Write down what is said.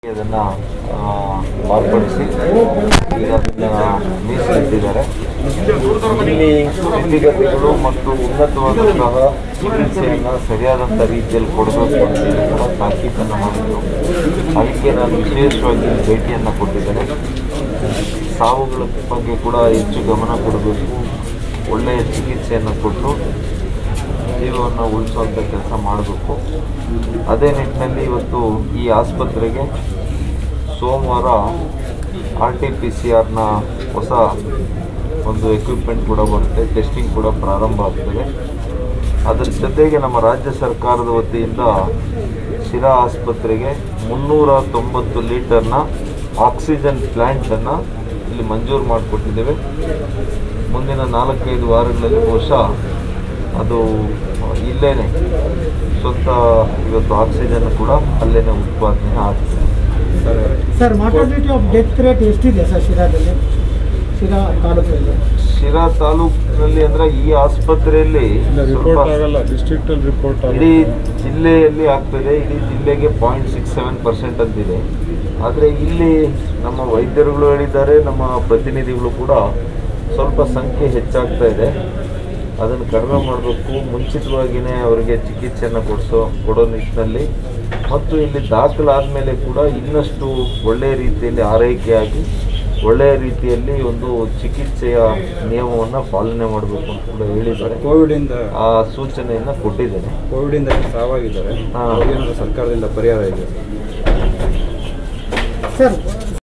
ಅದನ್ನ ಆ, ಮಾರ್ಪಡಿಸಿ ಈಗ ಅದನ್ನ ಮೀಸಲಿಟ್ಟಿದ್ದಾರೆ ಇಲ್ಲಿ ಸ್ಥಿತಿಗತಿಗಳು ಮತ್ತು ಉನ್ನತವಾದಂತಹ ಚಿಕಿತ್ಸೆಯನ್ನು ಸರಿಯಾದಂಥ ರೀತಿಯಲ್ಲಿ ಕೊಡಬೇಕು ಅಂತ ಹೇಳಿ ಕೂಡ ತಾಕೀತನ್ನು ಮಾಡಿದ್ರು ಅದಕ್ಕೆ ನಾನು ವಿಶೇಷವಾಗಿ ಭೇಟಿಯನ್ನು ಕೊಟ್ಟಿದ್ದೇನೆ ಸಾವುಗಳ ಬಗ್ಗೆ ಕೂಡ ಹೆಚ್ಚು ಗಮನ ಕೊಡಬೇಕು ಒಳ್ಳೆಯ ಚಿಕಿತ್ಸೆಯನ್ನು ಕೊಟ್ಟು ಜೀವವನ್ನು ಉಳಿಸುವಂಥ ಕೆಲಸ ಮಾಡಬೇಕು ಅದೇ ನಿಟ್ಟಿನಲ್ಲಿ ಇವತ್ತು ಈ ಆಸ್ಪತ್ರೆಗೆ ಸೋಮವಾರ ಆರ್ ಟಿ ಪಿ ಸಿ ಆರ್ನ ಹೊಸ ಒಂದು ಎಕ್ವಿಪ್ಮೆಂಟ್ ಕೂಡ ಬರುತ್ತೆ ಟೆಸ್ಟಿಂಗ್ ಕೂಡ ಪ್ರಾರಂಭ ಆಗ್ತದೆ ಅದರ ಜೊತೆಗೆ ನಮ್ಮ ರಾಜ್ಯ ಸರ್ಕಾರದ ವತಿಯಿಂದ ಶಿರಾ ಆಸ್ಪತ್ರೆಗೆ ಮುನ್ನೂರ ತೊಂಬತ್ತು ಲೀಟರ್ನ ಆಕ್ಸಿಜನ್ ಪ್ಲ್ಯಾಂಟನ್ನು ಇಲ್ಲಿ ಮಂಜೂರು ಮಾಡಿಕೊಟ್ಟಿದ್ದೇವೆ ಮುಂದಿನ ನಾಲ್ಕೈದು ವಾರಗಳಲ್ಲಿ ಬಹುಶಃ ಅದು ಇಲ್ಲೇನೆ ಸ್ವಂತ ಇವತ್ತು ಆಕ್ಸಿಜನ್ ಕೂಡ ಅಲ್ಲೇನೆ ಉತ್ಪಾದನೆ ಆಗ್ತದೆ sir mortality of death rate ಎಷ್ಟಿದೆ ಸರ್ ಶಿರಾದಲ್ಲಿ ಶಿರಾ ತಾಲೂಕಿನಲ್ಲಿ ಶಿರಾ ತಾಲೂಕಿನಲ್ಲಿ ಅಂದ್ರೆ ಈ ಆಸ್ಪತ್ರೆಯಲ್ಲಿ ಸ್ವಲ್ಪ ರಿಪೋರ್ಟ್ ಆಗಲ್ಲ ಡಿಸ್ಟ್ರಿಕ್ಟ್ ಅಲ್ಲಿ ರಿಪೋರ್ಟ್ ಇಡೀ ಜಿಲ್ಲೆಯಲ್ಲಿ ಆಗ್ತದೆ ಇಡೀ ಜಿಲ್ಲೆಗೆ ಪಾಯಿಂಟ್ ಸಿಕ್ಸ್ ಸೆವೆನ್ ಪರ್ಸೆಂಟ್ ಅಂತಿದೆ ಆದರೆ ಇಲ್ಲಿ ನಮ್ಮ ವೈದ್ಯರುಗಳು ಹೇಳಿದ್ದಾರೆ ನಮ್ಮ ಪ್ರತಿನಿಧಿಗಳು ಕೂಡ ಸ್ವಲ್ಪ ಸಂಖ್ಯೆ ಹೆಚ್ಚಾಗ್ತಾ ಇದೆ ಅದನ್ನು ಕಡಿಮೆ ಮಾಡಬೇಕು ಮುಂಚಿತವಾಗಿಯೇ ಅವರಿಗೆ ಚಿಕಿತ್ಸೆಯನ್ನು ಕೊಡಿಸೋ ಕೊಡೋ ನಿಟ್ಟಿನಲ್ಲಿ ಮತ್ತು ಇಲ್ಲಿ ದಾಖಲಾದ ಮೇಲೆ ಕೂಡ ಇನ್ನಷ್ಟು ಒಳ್ಳೆಯ ರೀತಿಯಲ್ಲಿ ಆರೈಕೆಯಾಗಿ ಒಳ್ಳೆಯ ರೀತಿಯಲ್ಲಿ ಒಂದು ಚಿಕಿತ್ಸೆಯ ನಿಯಮವನ್ನು ಪಾಲನೆ ಮಾಡಬೇಕು ಅಂತ ಕೂಡ ಹೇಳಿದ್ದಾರೆ ಕೋವಿಡ್ ಇಂದ ಆ ಸೂಚನೆಯನ್ನು ಕೊಟ್ಟಿದ್ದೇನೆ ಕೋವಿಡ್ ಇಂದ ಸಾವಾಗಿದ್ದಾರೆ ಹಾ. ಅವ್ರಿಗೇನಾದ್ರು ಸರ್ಕಾರದಿಂದ ಪರಿಹಾರ ಇದೆ ಸರ್